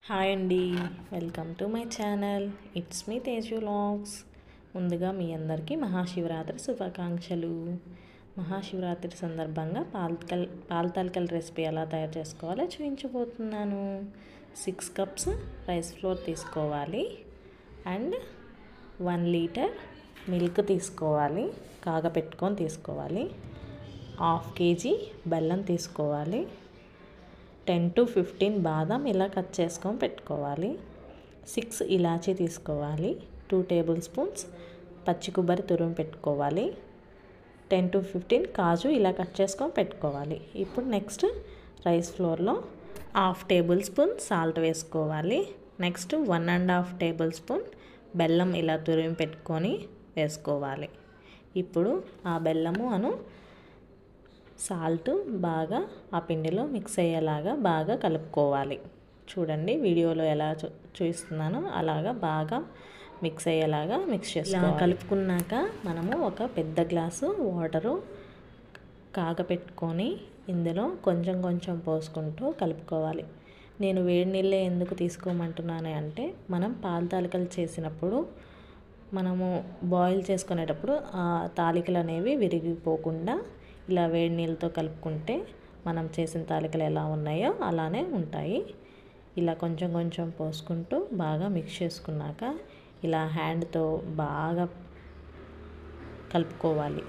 hi అండి welcome to my channel it's me Teju logs ముందుగా మీ అందరికీ మహాశివరాత్రి శుభాకాంక్షలు మహాశివరాత్రి సందర్భంగా పాలకల్ పాలతాలికల రెసిపీ ఎలా తయారు చేసుకోవాలో చూపించబోతున్నాను సిక్స్ కప్స్ రైస్ ఫ్లోర్ తీసుకోవాలి అండ్ వన్ లీటర్ మిల్క్ తీసుకోవాలి కాగపెట్టుకొని తీసుకోవాలి హాఫ్ కేజీ బెల్లం తీసుకోవాలి టెన్ టు ఫిఫ్టీన్ బాదం ఇలా కట్ చేసుకొని పెట్టుకోవాలి సిక్స్ ఇలాచీ తీసుకోవాలి టూ టేబుల్ స్పూన్స్ పచ్చి కొబ్బరి తురుము పెట్టుకోవాలి టెన్ టు ఫిఫ్టీన్ కాజు ఇలా కట్ చేసుకొని పెట్టుకోవాలి ఇప్పుడు నెక్స్ట్ రైస్ ఫ్లోర్లో హాఫ్ టేబుల్ స్పూన్ సాల్ట్ వేసుకోవాలి next one and half tablespoon బెల్లం ఇలా తురిమి పెట్టుకొని వేసుకోవాలి ఇప్పుడు ఆ బెల్లము అను సాల్ట్ బాగా ఆ పిండిలో మిక్స్ అయ్యేలాగా బాగా కలుపుకోవాలి చూడండి వీడియోలో ఎలా చూ చూపిస్తున్నానో అలాగా బాగా మిక్స్ అయ్యేలాగా మిక్స్ చేసుకోవాలి కలుపుకున్నాక మనము ఒక పెద్ద గ్లాసు వాటరు కాగపెట్టుకొని ఇందులో కొంచెం కొంచెం పోసుకుంటూ కలుపుకోవాలి నేను వేడి నీళ్ళే ఎందుకు తీసుకోమంటున్నాను అంటే మనం పాల తాలికలు చేసినప్పుడు మనము బాయిల్ చేసుకునేటప్పుడు ఆ తాలికలు అనేవి విరిగిపోకుండా ఇలా వేడి నీళ్ళతో కలుపుకుంటే మనం చేసిన తాలికలు ఎలా ఉన్నాయో అలానే ఉంటాయి ఇలా కొంచెం కొంచెం పోసుకుంటూ బాగా మిక్స్ చేసుకున్నాక ఇలా హ్యాండ్తో బాగా కలుపుకోవాలి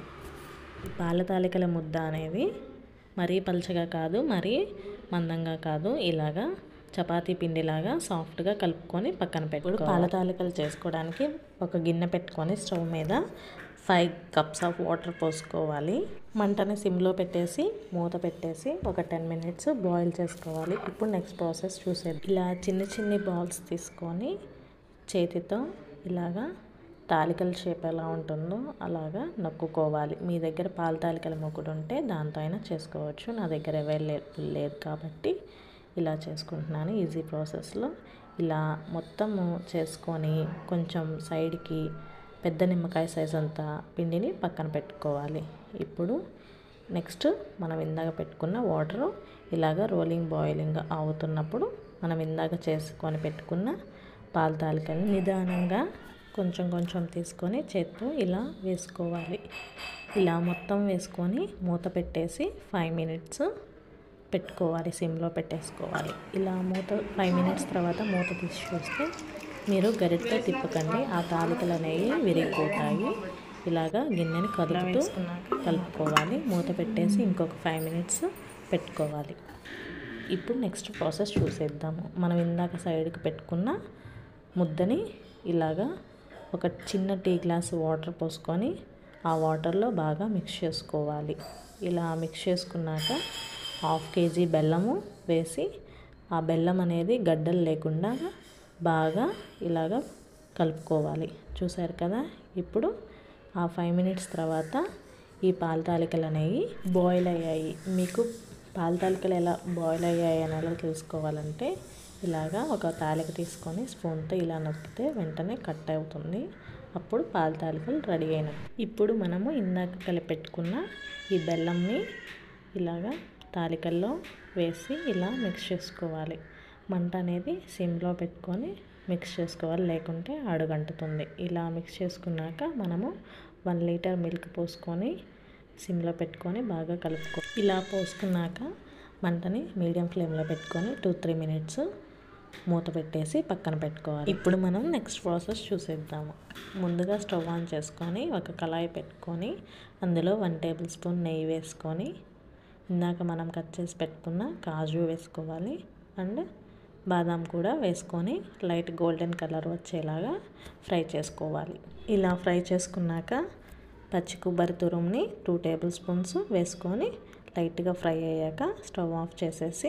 పాల తాలికల ముద్ద అనేది మరీ పలుచగా కాదు మరీ మందంగా కాదు ఇలాగా చపాతీ పిండిలాగా సాఫ్ట్గా కలుపుకొని పక్కన పెట్టుకోవాలి పాల తాలికలు చేసుకోవడానికి ఒక గిన్నె పెట్టుకొని స్టవ్ మీద ఫైవ్ కప్స్ ఆఫ్ వాటర్ పోసుకోవాలి మంటని సిమ్లో పెట్టేసి మూత పెట్టేసి ఒక టెన్ మినిట్స్ బాయిల్ చేసుకోవాలి ఇప్పుడు నెక్స్ట్ ప్రాసెస్ చూసేది ఇలా చిన్న చిన్ని బాల్స్ తీసుకొని చేతితో ఇలాగా తాలికల షేప్ ఎలా ఉంటుందో అలాగా నొక్కుకోవాలి మీ దగ్గర పాల తాలికల మొక్కుడు ఉంటే దాంతో అయినా చేసుకోవచ్చు నా దగ్గర అవైలబుల్ లేదు కాబట్టి ఇలా చేసుకుంటున్నాను ఈజీ ప్రాసెస్లో ఇలా మొత్తము చేసుకొని కొంచెం సైడ్కి పెద్ద నిమ్మకాయ సైజ్ అంతా పిండిని పక్కన పెట్టుకోవాలి ఇప్పుడు నెక్స్ట్ మనం ఇందాక పెట్టుకున్న వాటరు ఇలాగ రోలింగ్ బాయిలింగ్ అవుతున్నప్పుడు మనం ఇందాక చేసుకొని పెట్టుకున్న పాల తాలికల్ని నిదానంగా కొంచెం కొంచెం తీసుకొని చేత్తో ఇలా వేసుకోవాలి ఇలా మొత్తం వేసుకొని మూత పెట్టేసి ఫైవ్ మినిట్స్ పెట్టుకోవాలి సిమ్లో పెట్టేసుకోవాలి ఇలా మూత ఫైవ్ మినిట్స్ తర్వాత మూత తీసి చూస్తే మీరు గరిటతో తిప్పకండి ఆ తాలికలు అనేవి విరిగిపోతాయి ఇలాగా గిన్నెని కదుపుతూ కలుపుకోవాలి మూత పెట్టేసి ఇంకొక ఫైవ్ మినిట్స్ పెట్టుకోవాలి ఇప్పుడు నెక్స్ట్ ప్రాసెస్ చూసేద్దాము మనం ఇందాక సైడ్కి పెట్టుకున్న ముద్దని ఇలాగా ఒక చిన్న టీ గ్లాస్ వాటర్ పోసుకొని ఆ వాటర్లో బాగా మిక్స్ చేసుకోవాలి ఇలా మిక్స్ చేసుకున్నాక హాఫ్ కేజీ బెల్లము వేసి ఆ బెల్లం అనేది గడ్డలు లేకుండా బాగా ఇలాగా కలుపుకోవాలి చూసారు కదా ఇప్పుడు ఆ ఫైవ్ మినిట్స్ తర్వాత ఈ పాల తాలికలు అనేవి బాయిల్ అయ్యాయి మీకు పాల తాలికలు ఎలా బాయిల్ అయ్యాయి అని ఎలా తెలుసుకోవాలంటే ఇలాగా ఒక తాలిక తీసుకొని స్పూన్తో ఇలా నొక్కితే వెంటనే కట్ అవుతుంది అప్పుడు పాల తాలికలు రెడీ అయినట్టు ఇప్పుడు మనము ఇందాక కలిపెట్టుకున్న ఈ బెల్లంని ఇలాగా తాలికల్లో వేసి ఇలా మిక్స్ చేసుకోవాలి మంట అనేది సిమ్లో పెట్టుకొని మిక్స్ చేసుకోవాలి లేకుంటే అడుగంటుతుంది ఇలా మిక్స్ చేసుకున్నాక మనము వన్ లీటర్ మిల్క్ పోసుకొని సిమ్లో పెట్టుకొని బాగా కలుపుకో ఇలా పోసుకున్నాక మంటని మీడియం ఫ్లేమ్లో పెట్టుకొని టూ త్రీ మినిట్స్ మూత పెట్టేసి పక్కన పెట్టుకోవాలి ఇప్పుడు మనం నెక్స్ట్ ప్రాసెస్ చూసేద్దాము ముందుగా స్టవ్ ఆన్ చేసుకొని ఒక కళాయి పెట్టుకొని అందులో వన్ టేబుల్ స్పూన్ నెయ్యి వేసుకొని ఇందాక మనం కట్ చేసి పెట్టుకున్న కాజు వేసుకోవాలి అండ్ బాదాం కూడా వేసుకొని లైట్ గోల్డెన్ కలర్ వచ్చేలాగా ఫ్రై చేసుకోవాలి ఇలా ఫ్రై చేసుకున్నాక పచ్చి కొబ్బరి తురుముని టూ టేబుల్ స్పూన్స్ వేసుకొని లైట్గా ఫ్రై అయ్యాక స్టవ్ ఆఫ్ చేసేసి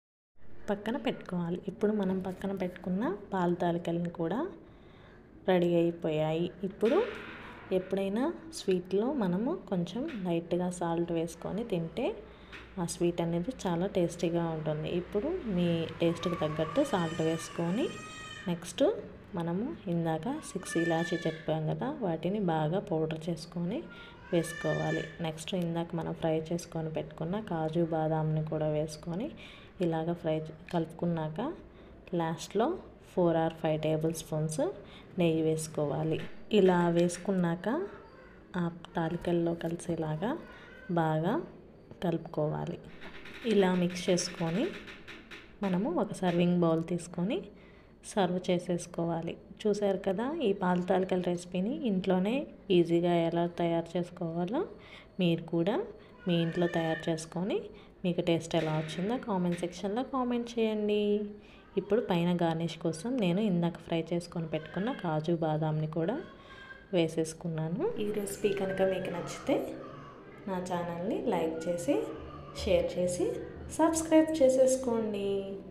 పక్కన పెట్టుకోవాలి ఇప్పుడు మనం పక్కన పెట్టుకున్న పాల తాలికలను కూడా రెడీ అయిపోయాయి ఇప్పుడు ఎప్పుడైనా స్వీట్లో మనము కొంచెం లైట్గా సాల్ట్ వేసుకొని తింటే ఆ స్వీట్ అనేది చాలా టేస్టీగా ఉంటుంది ఇప్పుడు మీ టేస్ట్కి తగ్గట్టు సాల్ట్ వేసుకొని నెక్స్ట్ మనము ఇందాక సిక్స్ ఇలాచి చెప్పాం కదా వాటిని బాగా పౌడర్ చేసుకొని వేసుకోవాలి నెక్స్ట్ ఇందాక మనం ఫ్రై చేసుకొని పెట్టుకున్న కాజు బాదాంని కూడా వేసుకొని ఇలాగ ఫ్రై కలుపుకున్నాక లాస్ట్లో four or five tablespoons నెయ్యి వేసుకోవాలి ఇలా వేసుకున్నాక ఆ తాలికల్లో కలిసేలాగా బాగా కలుపుకోవాలి ఇలా మిక్స్ చేసుకొని మనము ఒక సర్వింగ్ బౌల్ తీసుకొని సర్వ్ చేసేసుకోవాలి చూసారు కదా ఈ పాల తాలికల రెసిపీని ఇంట్లోనే ఈజీగా ఎలా తయారు చేసుకోవాలో మీరు కూడా మీ ఇంట్లో తయారు చేసుకొని మీకు టేస్ట్ ఎలా వచ్చిందో కామెంట్ సెక్షన్లో కామెంట్ చేయండి ఇప్పుడు పైన గార్నిష్ కోసం నేను ఇందాక ఫ్రై చేసుకొని పెట్టుకున్న కాజు బాదాంని కూడా వేసేసుకున్నాను ఈ రెసిపీ కనుక మీకు నచ్చితే నా ఛానల్ని లైక్ చేసి షేర్ చేసి సబ్స్క్రైబ్ చేసేసుకోండి